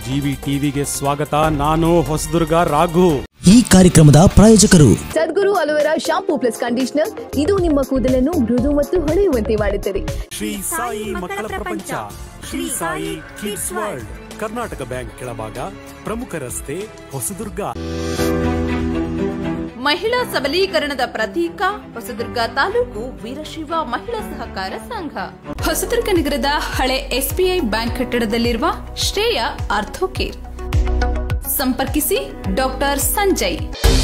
GV ಟಿವಿಗೆ ಸ್ವಾಗತ ನಾನು ಹೊಸದುರ್ಗ ರಾಘು ಈ ಕಾರ್ಯಕ್ರಮದ ಪ್ರಾಯೋಜಕರು Sadguru aloe vera shampoo plus conditioner ಇದು ನಿಮ್ಮ ಕೂದಲನ್ನು ಮೃದು ಮತ್ತು ಹೊಳೆಯುವಂತೆ ಮಾಡುತ್ತದೆ ಶ್ರೀ ಸಾಯಿ ಮಕ್ಕಳ ಪ್ರಪಂಚ Shri Sai Kids World Karnataka Bank ಕೆಳಭಾಗ ಪ್ರಮುಖ ರಸ್ತೆ ಹೊಸದುರ್ಗ ಮಹಿಳಾ ಸಬಲೀಕರಣದ ಪ್ರತೀಕ ಹೊಸದುರ್ಗ ತಾಲೂಕು ವೀರಶೈವ ಮಹಿಳಾ ಸಹಕಾರ ಸಂಘ ಹೊಸದುರ್ಗ ನಗರದ ಹಳೆ ಎಸ್ಬಿಐ ಬ್ಯಾಂಕ್ ಕಟ್ಟಡದಲ್ಲಿರುವ ಶ್ರೇಯ ಆರ್ಥೋಕೇರ್ ಸಂಪರ್ಕಿಸಿ ಡಾಕ್ಟರ್ ಸಂಜಯ್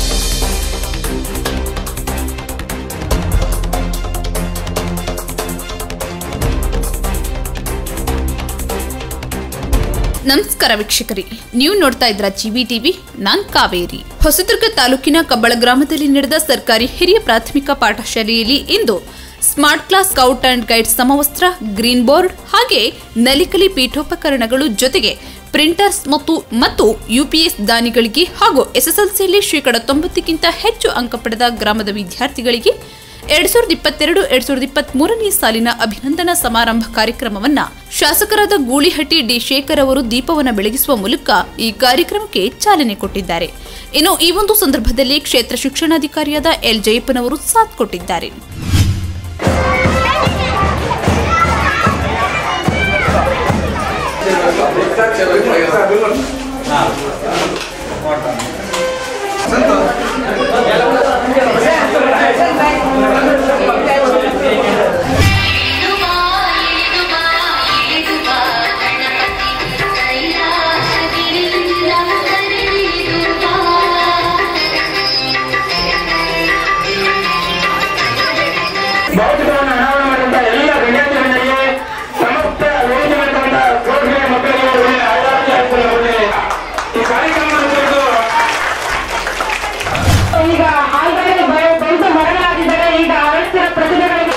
ನಮಸ್ಕಾರ ವೀಕ್ಷಕರಿ ನೀವು ನೋಡ್ತಾ ಇದ್ರ ಜಿವಿ ಟಿವಿ ನಾನ್ ಕಾವೇರಿ ಹೊಸದುರ್ಗ ತಾಲೂಕಿನ ಕಬ್ಬಳ ಗ್ರಾಮದಲ್ಲಿ ನಡೆದ ಸರ್ಕಾರಿ ಹಿರಿಯ ಪ್ರಾಥಮಿಕ ಪಾಠಶಾಲೆಯಲ್ಲಿ ಇಂದು smart class scout and guide ಸಮವಸ್ತ್ರ ಗ್ರೀನ್ ಬೋರ್ಡ್ ಹಾಗೆ ನಲಿಕಲಿ ಪೀಠೋಪಕರಣಗಳು ಜೊತೆಗೆ ಪ್ರಿಂಟರ್ಸ್ ಮತ್ತು ಮತ್ತು ಯುಪಿಎಸ್ ದಾನಿಗಳಿಗೆ ಹಾಗೂ ಎಸ್ಎಸ್ಎಲ್ಸಿಯಲ್ಲಿ ಶೇಕಡ ತೊಂಬತ್ತಕ್ಕಿಂತ ಹೆಚ್ಚು ಅಂಕ ಪಡೆದ ಗ್ರಾಮದ ವಿದ್ಯಾರ್ಥಿಗಳಿಗೆ ಎರಡ್ ಸಾವಿರದ ಇಪ್ಪತ್ತೆರಡು ಎರಡ್ ಸಾವಿರದ ಇಪ್ಪತ್ತ್ ಮೂರನೇ ಸಾಲಿನ ಅಭಿನಂದನಾ ಸಮಾರಂಭ ಕಾರ್ಯಕ್ರಮವನ್ನ ಶಾಸಕರಾದ ಗೂಳಿಹಟ್ಟಿ ಡಿ ಶೇಖರ್ ಅವರು ದೀಪವನ್ನ ಬೆಳಗಿಸುವ ಮೂಲಕ ಈ ಕಾರ್ಯಕ್ರಮಕ್ಕೆ ಚಾಲನೆ ಕೊಟ್ಟಿದ್ದಾರೆ ಇನ್ನು ಈ ಒಂದು ಸಂದರ್ಭದಲ್ಲಿ ಕ್ಷೇತ್ರ ಶಿಕ್ಷಣಾಧಿಕಾರಿಯಾದ ಎಲ್ ಜಯಪ್ಪನವರು ಸಾಥ್ ಕೊಟ್ಟಿದ್ದಾರೆ ಭೌತಿಕವನ್ನು ಅನಾವರಣ ಮಾಡಿದಂತ ಎಲ್ಲ ವಿದ್ಯಾರ್ಥಿಗಳಿಗೆ ಸಮಸ್ತ ವೇದಿಕೆ ಮಾಡಿದಂತ ಕೋಟಿಗೆ ಮಕ್ಕಳಿಗೆ ಒಳ್ಳೆಯ ಆರೋಗ್ಯ ಆಯ್ತಲ್ಲ ಒಳ್ಳೆಯ ಈ ಕಾರ್ಯಕ್ರಮವನ್ನು ಕುರಿತು ಈಗ ಆಲ್ರೆಡಿ ಬಂದು ಮರಳಾಗಿದ್ದಾರೆ ಈಗ ಅವಶ್ಯ ಪ್ರತಿಭೆಗಳಿಗೆ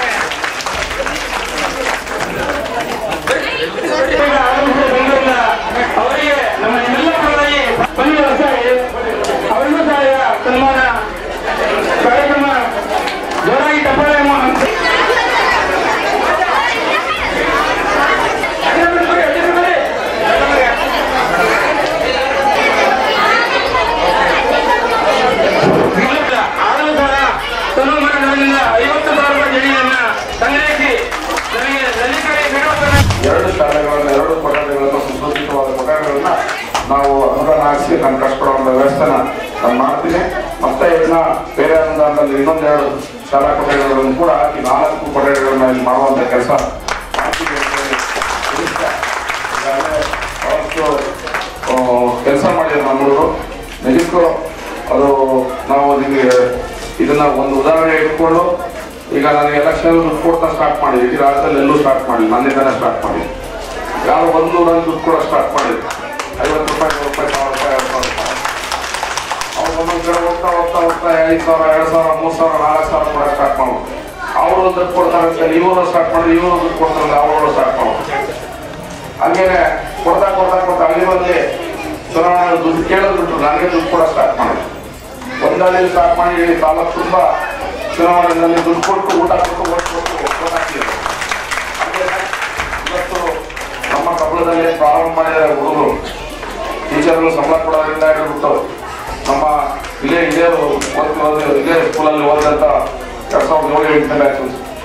ಈಗ ಆಗಮಿಸಿದ ಬೆಂಗಳೂರಿನ ಅವರಿಗೆ ನಮ್ಮ ಎಲ್ಲ ಪರವಾಗಿ ಬನ್ನಿ ವರ್ಷ ಅವರಿಗೂ ಸಹ ಈಗ ಸನ್ಮಾನ ಕಾರ್ಯಕ್ರಮ ಜೋರಾಗಿ ಟಪಾಲೆ ಮ- ಆಗಲೂ ಸಹ ಸನ್ಮಾನಗಳಿಂದ ಐವತ್ತು ಸಾವಿರ ರೂಪಾಯಿ ಜಡಿಯನ್ನ ಸಂಗ್ರಹಿಸಿ ನನಗೆ ಲಲಿತರಿಗೆ ಬಿಡುವ ಎರಡು ಶಾಲೆಗಳನ್ನು ಎರಡು ಕೊಠಡಿಗಳನ್ನು ಸುಸಜ್ಜಿತವಾದ ಕೊಠಡಿಗಳನ್ನ ನಾವು ಅನುದಾನ ಹಾಕಿಸಿ ನಾನು ಕಟ್ಕೊಡುವಂಥ ವ್ಯವಸ್ಥೆನ ನಾನು ಮಾಡ್ತೀನಿ ಮತ್ತೆ ಇನ್ನ ಬೇರೆ ಅನುದಾನದಲ್ಲಿ ಇನ್ನೊಂದೆರಡು ಶಾಲಾ ಕೊಠಡಿಗಳನ್ನು ಕೂಡ ಹಾಕಿ ನಾಲ್ಕು ಕೊಠಡಿಗಳನ್ನ ಇಲ್ಲಿ ಮಾಡುವಂಥ ಕೆಲಸ ಮಾಡ್ತೀವಿ ಅಂತ ಹೇಳಿ ತಿಳಿಸ್ತಾ ಈಗಾಗಲೇ ಬಹಳಷ್ಟು ಕೆಲಸ ಮಾಡಿದ್ರು ನಮ್ಮವರು ನಿಜಕ್ಕೂ ಅದು ನಾವು ನಿಮಗೆ ಇದನ್ನ ಒಂದು ಉದಾಹರಣೆ ಇಟ್ಕೊಂಡು ಈಗ ನನಗೆ ಎಲೆಕ್ಷನ್ ದುಡ್ಡು ಕೊಡ್ತಾ ಸ್ಟಾರ್ಟ್ ಮಾಡಿ ಇಡೀ ರಾಜ್ಯದಲ್ಲಿ ಎಲ್ಲೂ ಸ್ಟಾರ್ಟ್ ಮಾಡಿ ನನ್ನಿಂದನೇ ಸ್ಟಾರ್ಟ್ ಮಾಡಿ ಯಾರು ಒಂದು ನಾನು ದುಡ್ಡು ಕೂಡ ಸ್ಟಾರ್ಟ್ ಮಾಡಿದ್ರು ಐವತ್ತು ರೂಪಾಯಿ ನೂರು ರೂಪಾಯಿ ಸಾವಿರ ರೂಪಾಯಿ ಎರಡು ಸಾವಿರ ರೂಪಾಯಿ ಅವ್ರು ಒಂದೊಂದು ಕಡೆ ಹೋಗ್ತಾ ಹೋಗ್ತಾ ಹೋಗ್ತಾ ಐದು ಸಾವಿರ ಎರಡು ಸಾವಿರ ಮೂರು ಸಾವಿರ ನಾಲ್ಕು ಸಾವಿರ ಕೂಡ ಸ್ಟಾರ್ಟ್ ಮಾಡೋದು ಅವರು ದುಡ್ಡು ಕೊಡ್ತಾರೆ ಅಂತ ಇವರು ಸ್ಟಾರ್ಟ್ ಮಾಡಿದ್ರೆ ಇವರು ದುಡ್ಡು ಕೊಡ್ತಾರೆ ಅವರು ಸ್ಟಾರ್ಟ್ ಮಾಡೋದು ಹಂಗೇನೆ ಕೊಡ್ತಾ ಕೊಡ್ತಾ ಕೊಡ್ತಾ ಹಳ್ಳಿಗಳಲ್ಲಿ ಚುನಾವಣೆ ದುಡ್ಡು ಕೇಳೋದು ಬಿಟ್ಟು ನನಗೆ ದುಡ್ಡು ಕೂಡ ಸ್ಟಾರ್ಟ್ ಮಾಡಿದ್ರು ಒಂದಲ್ಲಿ ಸ್ಟಾರ್ಟ್ ಮಾಡಿ ಇಡೀ ತಾಲೂಕು ತುಂಬ ಚುನಾವಣೆಯಲ್ಲಿ ದುಡ್ಡು ಕೊಟ್ಟು ಊಟ ಕೊಟ್ಟು ಓಟ್ ಕೊಟ್ಟು vote ಹಾಕಿದ್ರು. ಹಾಗೇನೆ ಇವತ್ತು ನಮ್ಮ ಕಬ್ಬಳದಲ್ಲಿ ಪ್ರಾರಂಭ ಮಾಡಿದ ಹುಡುಗರು ಟೀಚರ್ಗಳು ಸಂಬಳ ಕೊಡೋದ್ರಿಂದ ಹಿಡಿದ್ಬಿಟ್ಟು ನಮ್ಮ ಇಲ್ಲೇ ಇದೇ ಓದ್ತಿರೋದು ಇದೇ ಸ್ಕೂಲಲ್ಲಿ ಓದಿದಂಥ ಎರಡು ಸಾವಿರದ ಏಳು ಎಂಟನೇ ಬ್ಯಾಚ್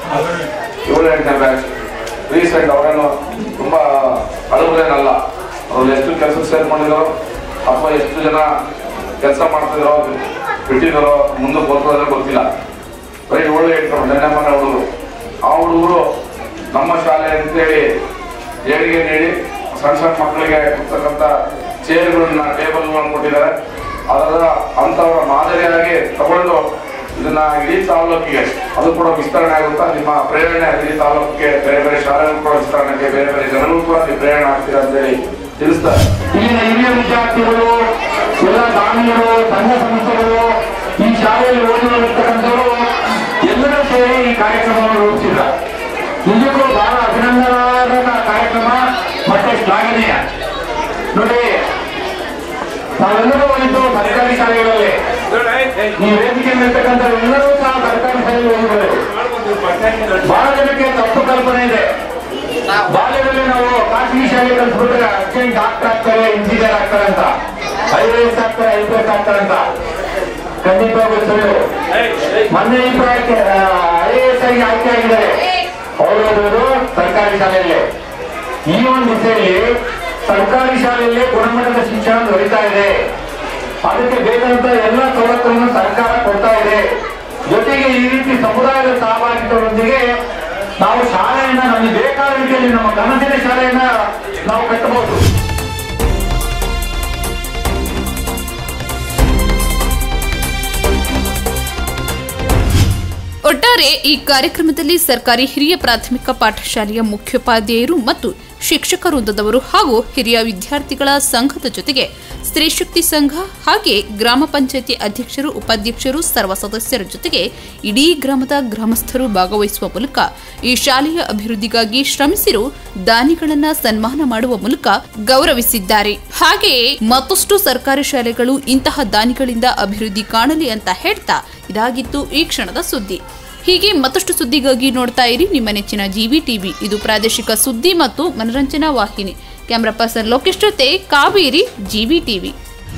ಏಳು ಎಂಟನೇ ಬ್ಯಾಚ್ ರೀಸೆಂಟ್ ಅವರೇನು ತುಂಬ ಹಳಬರೇನಲ್ಲ ಅವ್ರು ಎಷ್ಟು ಕೆಲಸಕ್ಕೆ ಸೇರ್ಕೊಂಡಿದ್ದಾರೋ ಅಥವಾ ಎಷ್ಟು ಜನ ಕೆಲಸ ಮಾಡ್ತಿದ್ದಾರೋ ಬಿಟ್ಟಿದ್ದಾರೋ ಮುಂದಕ್ಕೆ ಹೋಗ್ತದ್ರೆ ಗೊತ್ತಿಲ್ಲ ಬರೀ ಏಳು ಎಂಟು ನೆನ್ನೆ ಮನೆ ಹುಡುಗರು ಆ ಹುಡುಗರು ನಮ್ಮ ಶಾಲೆ ಅಂತೇಳಿ ಏಳಿಗೆ ನೀಡಿ ಸಣ್ಣ ಸಣ್ಣ ಮಕ್ಕಳಿಗೆ ಕೊಡ್ತಕ್ಕಂಥ ಚೇರ್ಗಳನ್ನ ಟೇಬಲ್ಗಳನ್ನ ಕೊಟ್ಟಿದ್ದಾರೆ ಅದರ ಅಂಥವರ ಮಾದರಿಯಾಗಿ ತಗೊಂಡು ಇದನ್ನ ಇಡೀ ತಾಲೂಕಿಗೆ ಅದು ಕೂಡ ವಿಸ್ತರಣೆ ಆಗುತ್ತಾ ನಿಮ್ಮ ಪ್ರೇರಣೆ ಇಡೀ ತಾಲೂಕಿಗೆ ಬೇರೆ ಬೇರೆ ಶಾಲೆಗಳು ಕೂಡ ವಿಸ್ತರಣೆಗೆ ಬೇರೆ ಬೇರೆ ಜನರು ಕೂಡ ನೀವು ಪ್ರೇರಣೆ ಆಗ್ತೀರಾ ಅಂತೇಳಿ ತಿಳಿಸ್ತಾರೆ ಇಲ್ಲಿನ ಹಿರಿಯ ವಿದ್ಯಾರ್ಥಿಗಳು ಎಲ್ಲ ದಾನಿಗಳು ಸಂಘ ಸಂಸ್ಥೆಗಳು ಈ ಶಾಲೆಯಲ್ಲಿ ಓದಿರತಕ್ಕಂಥವರು ಎಲ್ಲರೂ ಸೇರಿ ಈ ಕಾರ್ಯಕ್ರಮವನ್ನು ರೂಪಿಸಿದ್ದಾರೆ ನಿಜಕ್ಕೂ ಬಹಳ ಅಭಿನಂದನಾರ್ಹ ಕಾರ್ಯಕ್ರಮ ಮತ್ತೆ ಶ್ಲಾಘನೀಯ ನೋಡಿ ನಾವೆಲ್ಲರೂ ಹೋಗಿದ್ದು ಸರ್ಕಾರಿ ಶಾಲೆಗಳಲ್ಲಿ ಈ ವೇದಿಕೆ ಇರ್ತಕ್ಕಂಥ ಎಲ್ಲರೂ ಸಹ ಸರ್ಕಾರಿ ಶಾಲೆಗೆ ಹೋಗಿದ್ದಾರೆ ಬಹಳ ಜನಕ್ಕೆ ತಪ್ಪು ಕಲ್ಪನೆ ಇದೆ ಬಾಲ್ಯದಲ್ಲಿ ನಾವು ಖಾಸಗಿ ಶಾಲೆ ಕಲಿಸ್ಬಿಟ್ರೆ ಅರ್ಜೆಂಟ್ ಡಾಕ್ಟರ್ ಆಗ್ತಾರೆ ಇಂಜಿನಿಯರ್ ಆಗ್ತಾರೆ ಅಂತ ಐ ಎ ಎಸ್ ಆಗ್ತಾರೆ ಐ ಪಿ ಎಸ್ ಆಗ್ತಾರೆ ಅಂತ ಖಂಡಿತವಾಗ್ಲೂ ಸುಳ್ಳು ಮೊನ್ನೆ ಈ ಪ್ರಾಯಕ್ಕೆ ಐ ಎ ಎಸ್ ಆಗಿ ಆಯ್ಕೆ ಆಗಿದ್ದಾರೆ ಅವರು ಓದೋದು ಸರ್ಕಾರಿ ಶಾಲೆಯಲ್ಲಿ ಈ ಒಂದು ದಿಸೆಯಲ್ಲಿ ಸರ್ಕಾರಿ ಶಾಲೆಯಲ್ಲಿ ಗುಣಮಟ್ಟದ ಶಿಕ್ಷಣ ದೊರೀತಾ ಇದೆ ಅದಕ್ಕೆ ಬೇಕಾದಂತ ಎಲ್ಲ ಸವಲತ್ತುಗಳನ್ನು ಸರ್ಕಾರ ಕೊಡ್ತಾ ಇದೆ ಜೊತೆಗೆ ಈ ರೀತಿ ಸಮುದಾಯದ ಸಹಭಾಗಿತ್ವದೊಂದಿಗೆ ನಾವು ಶಾಲೆಯನ್ನ ನಮಗೆ ಬೇಕಾದ ರೀತಿಯಲ್ಲಿ ನಮ್ಮ ಕನಸಿನ ಶಾಲೆಯನ್ನ ನಾವು ಕಟ್ಟಬಹುದು ಒಟ್ಟಾರೆ ಈ ಕಾರ್ಯಕ್ರಮದಲ್ಲಿ ಸರ್ಕಾರಿ ಹಿರಿಯ ಪ್ರಾಥಮಿಕ ಪಾಠಶಾಲೆಯ ಮುಖ್ಯೋಪಾಧ್ಯಾಯರು ಮತ್ತು ಶಿಕ್ಷಕ ವೃಂದದವರು ಹಾಗೂ ಹಿರಿಯ ವಿದ್ಯಾರ್ಥಿಗಳ ಸಂಘದ ಜೊತೆಗೆ ಸ್ತ್ರೀ ಶಕ್ತಿ ಸಂಘ ಹಾಗೆ ಗ್ರಾಮ ಪಂಚಾಯತಿ ಅಧ್ಯಕ್ಷರು ಉಪಾಧ್ಯಕ್ಷರು ಸರ್ವ ಸದಸ್ಯರ ಜೊತೆಗೆ ಇಡೀ ಗ್ರಾಮದ ಗ್ರಾಮಸ್ಥರು ಭಾಗವಹಿಸುವ ಮೂಲಕ ಈ ಶಾಲೆಯ ಅಭಿವೃದ್ಧಿಗಾಗಿ ಶ್ರಮಿಸಿರು ದಾನಿಗಳನ್ನ ಸನ್ಮಾನ ಮಾಡುವ ಮೂಲಕ ಗೌರವಿಸಿದ್ದಾರೆ ಹಾಗೆಯೇ ಮತ್ತಷ್ಟು ಸರ್ಕಾರಿ ಶಾಲೆಗಳು ಇಂತಹ ದಾನಿಗಳಿಂದ ಅಭಿವೃದ್ಧಿ ಕಾಣಲಿ ಅಂತ ಹೇಳ್ತಾ ಇದಾಗಿತ್ತು ಈ ಕ್ಷಣದ ಸುದ್ದಿ ಹೀಗೆ ಮತ್ತಷ್ಟು ಸುದ್ದಿಗಾಗಿ ನೋಡ್ತಾ ಇರಿ ನಿಮ್ಮ ನೆಚ್ಚಿನ ಜಿವಿ ಟಿವಿ ಇದು ಪ್ರಾದೇಶಿಕ ಸುದ್ದಿ ಮತ್ತು ಮನರಂಜನಾ ವಾಹಿನಿ ಕ್ಯಾಮರಾ ಪರ್ಸನ್ ಲೋಕೇಶ್ ಜೊತೆ Kaveri GV TV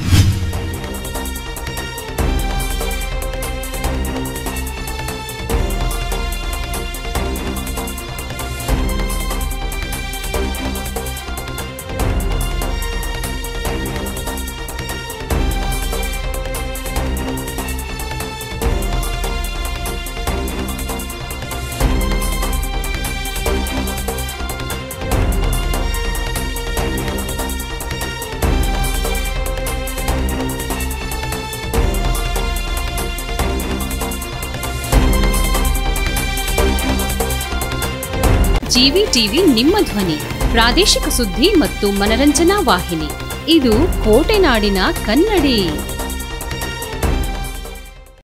GV TV ನಿಮ್ಮ ಧ್ವನಿ ಪ್ರಾದೇಶಿಕ ಸುದ್ದಿ ಮತ್ತು ಮನರಂಜನಾ ವಾಹಿನಿ ಇದು ಕೋಟೆನಾಡಿನ ಕನ್ನಡಿ